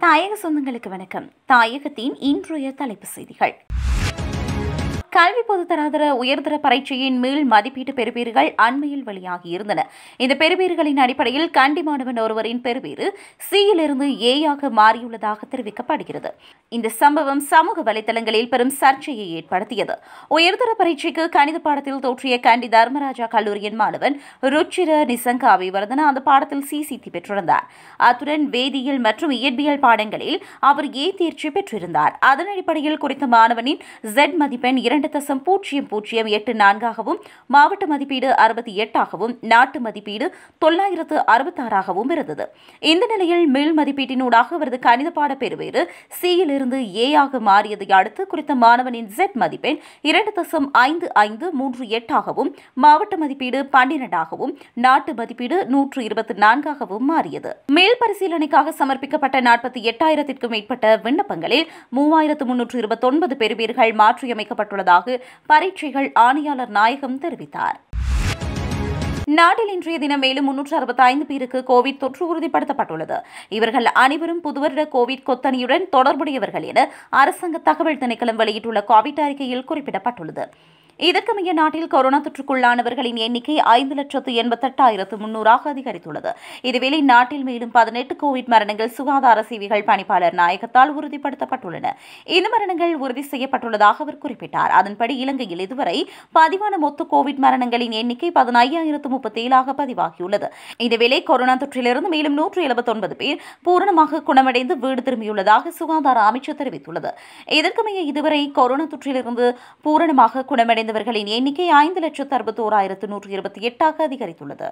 தாயக சொந்தங்களுக்கு வணக்கம் தாயகத்தின் இன்றைய தலைப்பு செய்திகள் கல்வி பொதுத்தராதர உயர்தர பரீட்சையின் மீள் மதிப்பீட்டு பெறுபேறுகள் அண்மையில் வெளியாகியிருந்தன இந்த பெறுபேறுகளின் அடிப்படையில் கண்டி மாணவன் ஒருவரின் பெறுபேறு சியிலிருந்து ஏயாக மாறியுள்ளதாக தெரிவிக்கப்படுகிறது இந்த சம்பவம் சமூக வலைதளங்களில் பெரும் சர்ச்சையை ஏற்படுத்தியது உயர்தர பரீட்சைக்கு கணித பாடத்தில் தோற்றிய கண்டி தர்மராஜா கல்லூரியின் மாணவன் ருச்சிர நிசங்கா அபிவர்தன அந்த பாடத்தில் சிசித்தி பெற்றிருந்தார் அத்துடன் வேதியியல் மற்றும் இயற்பியல் பாடங்களில் அவர் ஏ தேர்ச்சி பெற்றிருந்தார் அதன் அடிப்படையில் குறித்த மாணவனின் ஜெட் மதிப்பெண் இரண்டு தசம் பூஜ்ஜியம் பூஜ்ஜியம் எட்டு நான்காகவும் மாவட்ட மதிப்பீடு அறுபத்தி எட்டாகவும் நாட்டு மதிப்பீடு தொள்ளாயிரத்து அறுபத்தாறாகவும் இருந்தது இந்த நிலையில் மேல் மதிப்பீட்டினூடாக அவரது கணித பாட பெறுவேறு சியிலிருந்து ஏ ஆக மாறியதை அடுத்து குறித்த மாணவனின் ஜெட் மதிப்பெண் இரண்டு தசம் ஐந்து ஐந்து மூன்று எட்டாகவும் மாவட்ட மதிப்பீடு பன்னிரண்டாகவும் நாட்டு மதிப்பீடு நூற்று இருபத்தி நான்காகவும் மாறியது மேல் பரிசீலனைக்காக சமர்ப்பிக்கப்பட்ட நாற்பத்தி எட்டாயிரத்திற்கும் மேற்பட்ட விண்ணப்பங்களில் மூவாயிரத்து முன்னூற்று இருபத்தொன்பது பெறுபேறுகள் மாற்றியமைக்கப்பட்டுள்ளதாக பரீட்சைகள் ஆணையாளர் நாயகம் தெரிவித்தார் நாட்டில் இன்றைய தினம் மேலும் முன்னூற்று அறுபத்தி ஐந்து பேருக்கு கோவிட் தொற்று உறுதிப்படுத்தப்பட்டுள்ளது இவர்கள் அனைவரும் புதுவருட கோவிட் கொத்தணியுடன் தொடர்புடையவர்கள் என அரசாங்க தகவல் திணைக்களம் வெளியிட்டுள்ள கோவிட் அறிக்கையில் குறிப்பிடப்பட்டுள்ளது இதற்கமைய நாட்டில் கொரோனா தொற்றுக்குள்ளானவர்களின் எண்ணிக்கை ஐந்து லட்சத்து எண்பத்தெட்டாயிரத்து முன்னூறாக அதிகரித்துள்ளது இதுவேளை நாட்டில் மேலும் பதினெட்டு கோவிட் மரணங்கள் சுகாதார சேவைகள் பணிப்பாளர் நாயகத்தால் உறுதிப்படுத்தப்பட்டுள்ளன இந்த மரணங்கள் உறுதி செய்யப்பட்டுள்ளதாக அவர் குறிப்பிட்டார் அதன்படி இலங்கையில் இதுவரை பதிவான மொத்த கோவிட் மரணங்களின் எண்ணிக்கை பதினையாயிரத்து முப்பத்தேழாக பதிவாகியுள்ளது இதேவேளை கொரோனா தொற்றிலிருந்து மேலும் நூற்று எழுபத்தொன்பது பேர் பூரணமாக குணமடைந்து வீடு திரும்பியுள்ளதாக சுகாதார அமைச்சர் தெரிவித்துள்ளது இதற்கமைய இதுவரை கொரோனா தொற்றிலிருந்து பூரணமாக குணமடைந்த குணமடைந்தவர்களின் எண்ணிக்கை ஐந்து லட்சத்து அறுபத்தோராயிரத்து நூற்று இருபத்தி எட்டாக அதிகரித்துள்ளது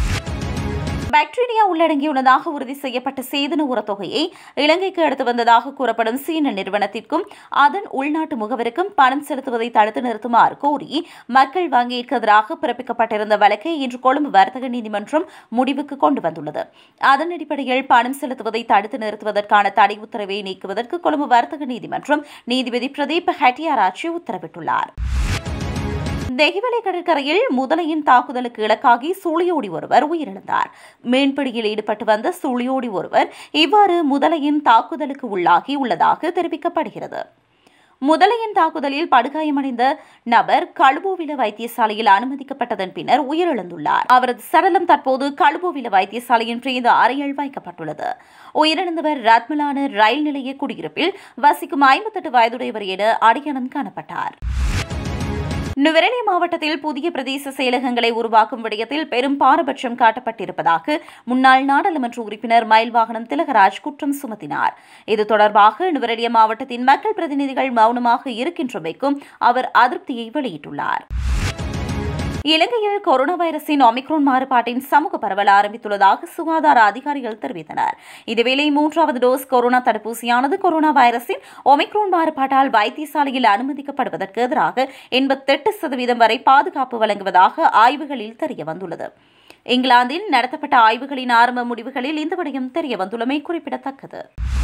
பாக்டீரியா உள்ளடங்கியுள்ளதாக உறுதி செய்யப்பட்ட சேதன உரத்தொகையை இலங்கைக்கு எடுத்து வந்ததாக கூறப்படும் சீன நிறுவனத்திற்கும் அதன் உள்நாட்டு முகவருக்கும் பணம் செலுத்துவதை தடுத்து நிறுத்துமாறு கோரி மக்கள் வங்கியிற்கு எதிராக பிறப்பிக்கப்பட்டிருந்த வழக்கை இன்று கொழும்பு வர்த்தக நீதிமன்றம் முடிவுக்கு கொண்டு வந்துள்ளது அதன் அடிப்படையில் பணம் செலுத்துவதை தடுத்து நிறுத்துவதற்கான தடை உத்தரவை நீக்குவதற்கு கொழும்பு வர்த்தக நீதிமன்றம் நீதிபதி பிரதீப் ஹட்டியாராச்சி உத்தரவிட்டுள்ளார் தெஹிவலை கடற்கரையில் முதலையின் தாக்குதலுக்கு இலக்காகி சூழியோடி ஒருவர் உயிரிழந்தார் மீன்பிடியில் ஈடுபட்டு வந்த சூழியோடி ஒருவர் இவ்வாறு முதலையின் தாக்குதலுக்கு உள்ளாகி உள்ளதாக தெரிவிக்கப்படுகிறது முதலையின் தாக்குதலில் படுகாயமடைந்த நபர் கழுபோவில வைத்தியசாலையில் அனுமதிக்கப்பட்டதன் பின்னர் உயிரிழந்துள்ளார் அவரது சடலம் தற்போது கழுபோவில வைத்தியசாலையின் பிரேத அறையில் வைக்கப்பட்டுள்ளது உயிரிழந்தவர் ரத்மலான ரயில் நிலைய குடியிருப்பில் வசிக்கும் ஐம்பத்தெட்டு வயதுடையவர் என அடையாளம் காணப்பட்டார் நுவரெலி மாவட்டத்தில் புதிய பிரதேச செயலகங்களை உருவாக்கும் விடயத்தில் பெரும் பாரபட்சம் காட்டப்பட்டிருப்பதாக முன்னாள் நாடாளுமன்ற உறுப்பினர் மயில்வாகனம் திலகராஜ் குற்றம் சுமத்தினார் இது தொடர்பாக நுவரெலிய மாவட்டத்தின் மக்கள் பிரதிநிதிகள் மௌனமாக இருக்கின்றமைக்கும் அவர் அதிருப்தியை வெளியிட்டுள்ளார் இலங்கையில் கொரோனா வைரஸின் ஒமிக்ரோன் மாறுபாட்டின் சமூக பரவல் ஆரம்பித்துள்ளதாக சுகாதார அதிகாரிகள் தெரிவித்தனர் இதுவேளை மூன்றாவது டோஸ் கொரோனா தடுப்பூசியானது கொரோனா வைரஸின் ஒமிக்ரோன் மாறுபாட்டால் வைத்தியசாலையில் அனுமதிக்கப்படுவதற்கு எதிராக எண்பத்தெட்டு சதவீதம் வரை பாதுகாப்பு வழங்குவதாக ஆய்வுகளில் தெரியவந்துள்ளது இங்கிலாந்தில் நடத்தப்பட்ட ஆய்வுகளின் ஆரம்ப முடிவுகளில் இந்த விடயம் தெரியவந்துள்ளமை குறிப்பிடத்தக்கது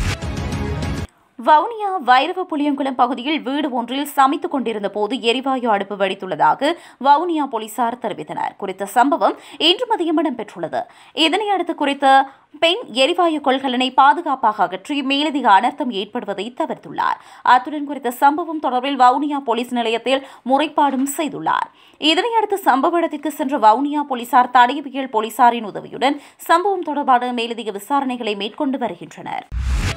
வவுனியா வைரவ புளியங்குளம் பகுதியில் வீடு ஒன்றில் சமைத்துக் கொண்டிருந்த போது எரிவாயு அடுப்பு வெடித்துள்ளதாக வவுனியா போலீசார் தெரிவித்தனர் குறித்த சம்பவம் இன்று மதியம் இடம்பெற்றுள்ளது இதனையடுத்து குறித்த பெண் எரிவாயு கொள்கலனை பாதுகாப்பாக அகற்றி மேலதிக அனர்த்தம் ஏற்படுவதை தவிர்த்துள்ளார் அத்துடன் குறித்த சம்பவம் தொடர்பில் வவுனியா போலீஸ் நிலையத்தில் முறைப்பாடும் செய்துள்ளார் இதனையடுத்து சம்பவ இடத்திற்கு சென்ற வவுனியா போலீசார் தடயவியல் போலீசாரின் உதவியுடன் சம்பவம் தொடர்பான மேலதிக விசாரணைகளை மேற்கொண்டு வருகின்றனர்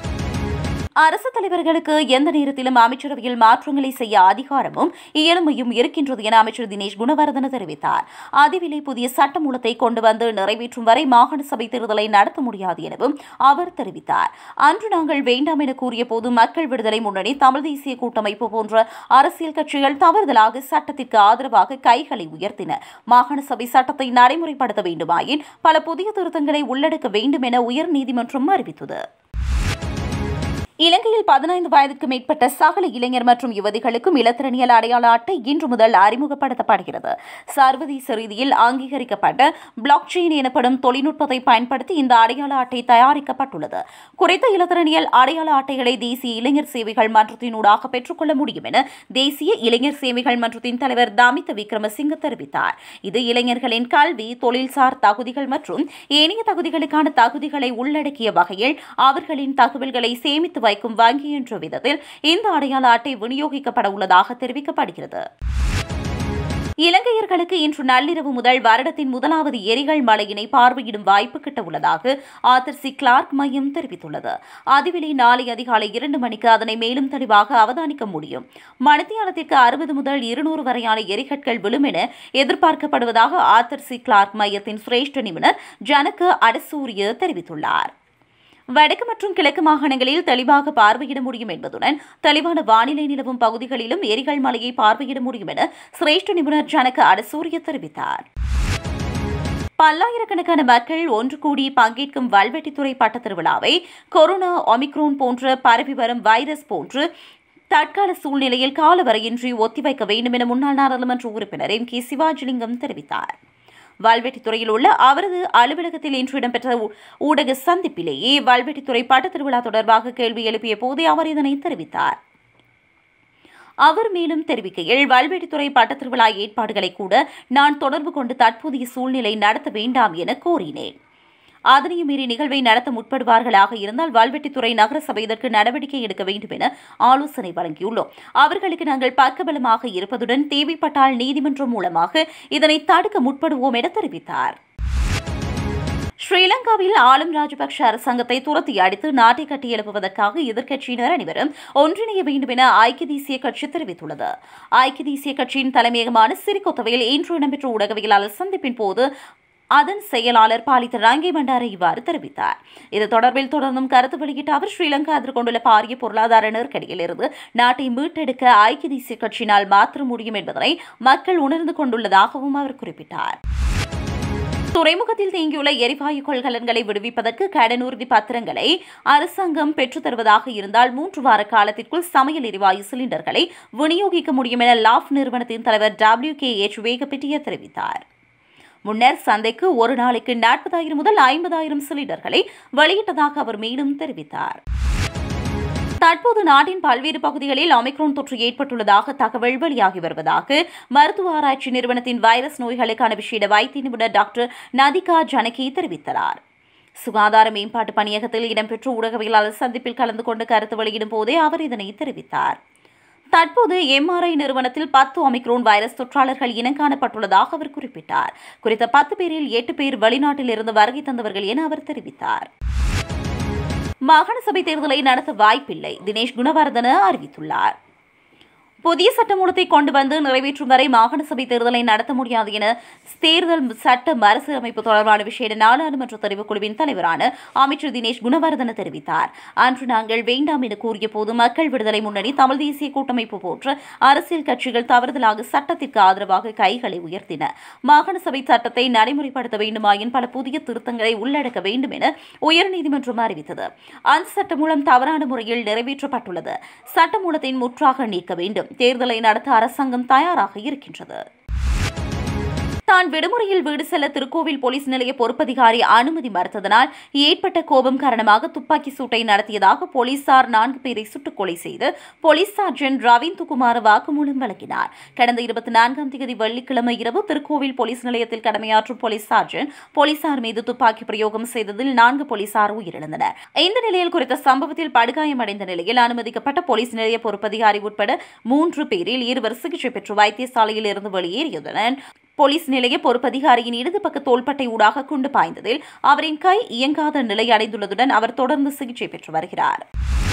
அரசு தலைவர்களுக்கு எந்த நேரத்திலும் அமைச்சரவையில் மாற்றங்களை செய்ய அதிகாரமும் இயலுமையும் இருக்கின்றது என அமைச்சர் தினேஷ் குணவர்தன தெரிவித்தார் அதுவிலை புதிய சட்டமூலத்தை கொண்டு வந்து நிறைவேற்றும் வரை மாகாண சபை தேர்தலை நடத்த முடியாது எனவும் அவர் தெரிவித்தார் அன்று நாங்கள் வேண்டாம் என கூறிய போது மக்கள் விடுதலை முன்னணி தமிழ் தேசிய கூட்டமைப்பு போன்ற அரசியல் கட்சிகள் தவறுதலாக சட்டத்திற்கு ஆதரவாக கைகளை உயர்த்தின மாகாண சபை சட்டத்தை நடைமுறைப்படுத்த வேண்டுமாயின் பல புதிய திருத்தங்களை உள்ளடக்க வேண்டும் என உயர்நீதிமன்றம் அறிவித்தது இலங்கையில் பதினைந்து வயதுக்கு மேற்பட்ட சகல இளைஞர் மற்றும் யுவதிகளுக்கும் இலத்திரனியல் அடையாள அட்டை இன்று முதல் அறிமுகப்படுத்தப்படுகிறது சர்வதேச ரீதியில் அங்கீகரிக்கப்பட்ட பிளாக் செயின் எனப்படும் தொழில்நுட்பத்தை பயன்படுத்தி இந்த அடையாள அட்டை தயாரிக்கப்பட்டுள்ளது குறித்த இலத்திரனியல் அடையாள அட்டைகளை தேசிய இளைஞர் சேவைகள் மன்றத்தினூடாக பெற்றுக்கொள்ள முடியும் என தேசிய இளைஞர் சேவைகள் மன்றத்தின் தலைவர் தாமித்த விக்ரமசிங்க தெரிவித்தார் இது இளைஞர்களின் கல்வி தொழில்சார் தகுதிகள் மற்றும் ஏனைய தகுதிகளுக்கான தகுதிகளை உள்ளடக்கிய வகையில் அவர்களின் தகவல்களை சேமித்து வைக்கும் வங்கி என்ற விதத்தில் இந்த அடையாள அட்டை விநியோகிக்கப்பட உள்ளதாக தெரிவிக்கப்படுகிறது இலங்கையர்களுக்கு இன்று நள்ளிரவு முதல் வருடத்தின் முதலாவது எரிகள் மலையினை பார்வையிடும் வாய்ப்பு கிட்ட உள்ளதாக ஆத்தர் சி கிளார்க் மையம் தெரிவித்துள்ளது அதுவிலே நாளை அதிகாலை இரண்டு மணிக்கு அதனை மேலும் தெளிவாக அவதானிக்க முடியும் மணித்தியாலத்திற்கு அறுபது முதல் இருநூறு வரையான எரிகட்கள் விழும் என எதிர்பார்க்கப்படுவதாக ஆத்தர் சி கிளார்க் மையத்தின் சிரேஷ்ட நிபுணர் ஜனக அடசூரிய தெரிவித்துள்ளார் வடக்கு மற்றும் கிழக்கு மாகாணங்களில் தெளிவாக பார்வையிட முடியும் என்பதுடன் தெளிவான வானிலை நிலவும் பகுதிகளிலும் எரிகள் மலையை பார்வையிட முடியும் என சிரேஷ்ட நிபுணர் ஜனக அடசூரிய தெரிவித்தார் பல்லாயிரக்கணக்கான மக்கள் ஒன்று கூடி பங்கேற்கும் வல்வெட்டித்துறை பட்டத் திருவிழாவை கொரோனா ஒமிக்ரோன் போன்ற பரவி வரும் வைரஸ் போன்று தற்கால சூழ்நிலையில் காலவரையின்றி ஒத்திவைக்க வேண்டும் என முன்னாள் நாடாளுமன்ற உறுப்பினர் எம் கே சிவாஜிலிங்கம் தெரிவித்தார் வல்வெட்டித்துறையில் உள்ள அவரது அலுவலகத்தில் இன்று இடம்பெற்ற ஊ- ஊடக சந்திப்பிலேயே வல்வெட்டித்துறை பட்டத் திருவிழா தொடர்பாக கேள்வி எழுப்பிய போதே அவர் இதனை தெரிவித்தார் அவர் மேலும் தெரிவிக்கையில் வல்வெட்டித்துறை பட்டத் திருவிழா ஏற்பாடுகளை கூட நான் தொடர்பு கொண்டு தற்போதைய சூழ்நிலை நடத்த வேண்டாம் என கோரினேன் அதனையும் மீறி நிகழ்வை நடத்த முற்படுவார்களாக இருந்தால் வல்வெட்டித்துறை நகரசபை இதற்கு நடவடிக்கை எடுக்க வேண்டும் என ஆலோசனை வழங்கியுள்ளோம் அவர்களுக்கு நாங்கள் பக்கபலமாக இருப்பதுடன் தேவைப்பட்டால் நீதிமன்றம் மூலமாக இதனை தடுக்க முற்படுவோம் என தெரிவித்தார் ஸ்ரீலங்காவில் ஆளும் ராஜபக்ஷ அரசாங்கத்தை துரத்தி அடித்து நாட்டை கட்டியெழுப்புவதற்காக எதிர்க்கட்சியினர் அனைவரும் ஒன்றிணைய வேண்டும் என ஐக்கிய தேசிய கட்சி தெரிவித்துள்ளது ஐக்கிய தேசிய கட்சியின் தலைமையகமான சிறிகொத்தவையில் இன்று இடம்பெற்ற ஊடகவியலாளர் சந்திப்பின் போது அதன் செயலாளர் பாலித்த ராங்கே பண்டார இவ்வாறு தெரிவித்தார் இது தொடர்பில் தொடர்ந்தும் கருத்து வெளியிட்ட அவர் ஸ்ரீலங்கா எதிர்கொண்டுள்ள பாரிய பொருளாதார நெருக்கடியிலிருந்து நாட்டை மீட்டெடுக்க ஐக்கிய தேசிய கட்சியினால் மாற்ற முடியும் என்பதனை மக்கள் உணர்ந்து கொண்டுள்ளதாகவும் அவர் குறிப்பிட்டார் துறைமுகத்தில் தேங்கியுள்ள எரிவாயு கொள்கலன்களை விடுவிப்பதற்கு கடன் உறுதி பத்திரங்களை அரசாங்கம் பெற்றுத் தருவதாக இருந்தால் மூன்று வார காலத்திற்குள் சமையல் எரிவாயு சிலிண்டர்களை விநியோகிக்க முடியும் என லாஃப் நிறுவனத்தின் தலைவர் டபிள்யூ கே எச் வேகப்பெட்டிய தெரிவித்தார் முன்னர் சந்தைக்கு ஒரு நாளைக்கு நாற்பதாயிரம் முதல் ஐம்பதாயிரம் சிலிண்டர்களை வெளியிட்டதாக அவர் மேலும் தெரிவித்தார் தற்போது நாட்டின் பல்வேறு பகுதிகளில் ஒமிக்ரோன் தொற்று ஏற்பட்டுள்ளதாக தகவல் வெளியாகி வருவதாக மருத்துவ ஆராய்ச்சி நிறுவனத்தின் வைரஸ் நோய்களுக்கான விசேட வைத்திய நிபுணர் டாக்டர் நதிகா ஜனகி தெரிவித்தார் சுகாதார மேம்பாட்டு பணியகத்தில் இடம்பெற்ற ஊடகவியலாளர் சந்திப்பில் கலந்து கொண்டு கருத்து வெளியிடும் போதே அவர் இதனை தெரிவித்தார் தற்போது எம்ஆர்ஐ நிறுவனத்தில் பத்து ஒமிக்ரோன் வைரஸ் தொற்றாளர்கள் இனங்காணப்பட்டுள்ளதாக அவர் குறிப்பிட்டார் குறித்த பத்து பேரில் எட்டு பேர் வெளிநாட்டில் இருந்து வருகை தந்தவர்கள் என அவர் தெரிவித்தார் மாகாண சபை தேர்தலை நடத்த வாய்ப்பில்லை தினேஷ் குணவர்தன அறிவித்துள்ளார் புதிய சட்டமூலத்தை கொண்டு வந்து நிறைவேற்றும் வரை மாகாண சபை தேர்தலை நடத்த முடியாது என தேர்தல் சட்ட மறுசீரமைப்பு தொடர்பான விசேட நாடாளுமன்ற தெரிவுக்குழுவின் தலைவரான அமைச்சர் தினேஷ் குணவர்தன தெரிவித்தார் அன்று நாங்கள் வேண்டாம் என கூறிய போது மக்கள் விடுதலை முன்னணி தமிழ் தேசிய கூட்டமைப்பு போன்ற அரசியல் கட்சிகள் தவறுதலாக சட்டத்திற்கு ஆதரவாக கைகளை உயர்த்தின மாகாண சபை சட்டத்தை நடைமுறைப்படுத்த வேண்டுமாயின் பல புதிய திருத்தங்களை உள்ளடக்க வேண்டும் என உயர்நீதிமன்றம் அறிவித்தது அந்த சட்டமூலம் தவறான முறையில் நிறைவேற்றப்பட்டுள்ளது சட்டமூலத்தின் முற்றாக நீக்க வேண்டும் தேர்தலை நடத்த அரசாங்கம் தயாராக இருக்கின்றது தான் விடுமுறையில் வீடு செல்ல திருக்கோவில் போலீஸ் நிலைய பொறுப்பதிகாரி அனுமதி மறுத்ததனால் ஏற்பட்ட கோபம் காரணமாக துப்பாக்கி சூட்டை நடத்தியதாக போலீசார் நான்கு பேரை சுட்டுக் கொலை செய்து போலீஸ் சார்ஜென்ட் ரவீந்து குமார் வாக்குமூலம் வழங்கினார் கடந்த இருபத்தி நான்காம் தேதி வெள்ளிக்கிழமை இரவு திருக்கோவில் போலீஸ் நிலையத்தில் கடமையாற்றும் போலீஸ் சார்ஜென்ட் போலீசார் மீது துப்பாக்கி பிரயோகம் செய்ததில் நான்கு போலீசார் உயிரிழந்தனர் இந்த நிலையில் குறித்த சம்பவத்தில் படுகாயமடைந்த நிலையில் அனுமதிக்கப்பட்ட போலீஸ் நிலைய பொறுப்பதிகாரி உட்பட மூன்று பேரில் இருவர் சிகிச்சை பெற்று வைத்தியசாலையில் இருந்து வெளியேறியதுடன் போலீஸ் நிலைய பொறுப்பதிகாரியின் இடது பக்க தோள்பட்டை ஊடாக குண்டு பாய்ந்ததில் அவரின் கை இயங்காத நிலை அடைந்துள்ளதுடன் அவர் தொடர்ந்து சிகிச்சை பெற்று வருகிறார்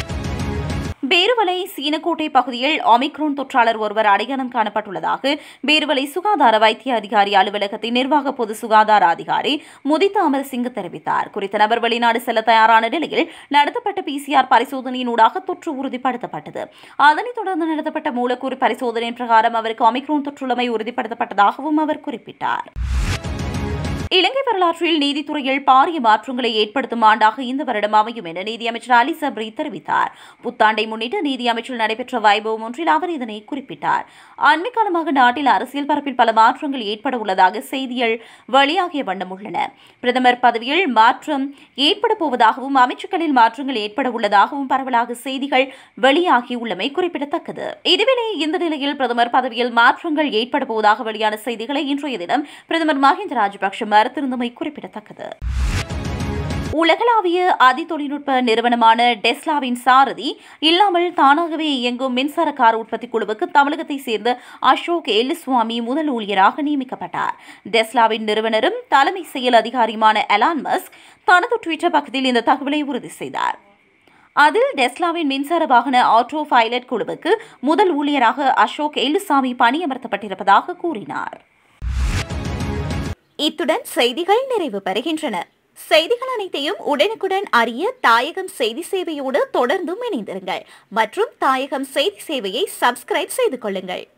பேருவலை சீனக்கோட்டை பகுதியில் ஒமிக்ரோன் தொற்றாளர் ஒருவர் அடையாளம் காணப்பட்டுள்ளதாக பேருவலை சுகாதார வைத்திய அதிகாரி அலுவலகத்தின் நிர்வாக பொது சுகாதார அதிகாரி முதித்த அமர்சிங் தெரிவித்தார் குறித்த நபர் வெளிநாடு செல்ல தயாரான நிலையில் நடத்தப்பட்ட பிசிஆர் பரிசோதனையினூடாக தொற்று உறுதிப்படுத்தப்பட்டது அதனைத் தொடர்ந்து நடத்தப்பட்ட மூலக்கூறு பரிசோதனையின் பிரகாரம் அவருக்கு ஒமிக்ரோன் தொற்றுள்ளமை உறுதிப்படுத்தப்பட்டதாகவும் அவர் குறிப்பிட்டார் இலங்கை வரலாற்றில் நீதித்துறையில் பாரிய மாற்றங்களை ஏற்படுத்தும் ஆண்டாக இந்த வருடம் அமையும் என நீதியமைச்சர் அலி சப்ரி தெரிவித்தார் புத்தாண்டை முன்னிட்டு நீதியமைச்சில் நடைபெற்ற வைபவம் ஒன்றில் அவர் இதனை குறிப்பிட்டார் அண்மை காலமாக நாட்டில் அரசியல் பரப்பில் பல மாற்றங்கள் ஏற்பட உள்ளதாக செய்திகள் வெளியாகிய வண்ணம் உள்ளன பிரதமர் பதவியில் மாற்றம் ஏற்பட போவதாகவும் அமைச்சுக்களில் மாற்றங்கள் ஏற்பட உள்ளதாகவும் பரவலாக செய்திகள் வெளியாகியுள்ளமை குறிப்பிடத்தக்கது இதுவேளை இந்த நிலையில் பிரதமர் பதவியில் மாற்றங்கள் ஏற்பட போவதாக வெளியான செய்திகளை இன்றைய தினம் பிரதமர் மஹிந்த ராஜபக்ஷ மறுத்திருந்தமை குறிப்பிடத்தக்கது உலகளாவிய அதி தொழில்நுட்ப நிறுவனமான டெஸ்லாவின் சாரதி இல்லாமல் தானாகவே இயங்கும் மின்சார கார் உற்பத்தி குழுவுக்கு தமிழகத்தை சேர்ந்த அசோக் எல்லுசுவாமி முதல் ஊழியராக நியமிக்கப்பட்டார் டெஸ்லாவின் நிறுவனரும் தலைமை செயல் அதிகாரியுமான எலான் மஸ்க் தனது ட்விட்டர் பக்கத்தில் இந்த தகவலை உறுதி செய்தார் அதில் டெஸ்லாவின் மின்சார வாகன ஆட்டோ பைலட் குழுவுக்கு முதல் ஊழியராக அசோக் எல்லுசாமி பணியமர்த்தப்பட்டிருப்பதாக கூறினார் இத்துடன் செய்திகள் நிறைவு பெறுகின்றன செய்திகள் அனைத்தையும் உடனுக்குடன் அறிய தாயகம் செய்தி சேவையோடு தொடர்ந்தும் இணைந்திருங்கள் மற்றும் தாயகம் செய்தி சேவையை சப்ஸ்கிரைப் செய்து கொள்ளுங்கள்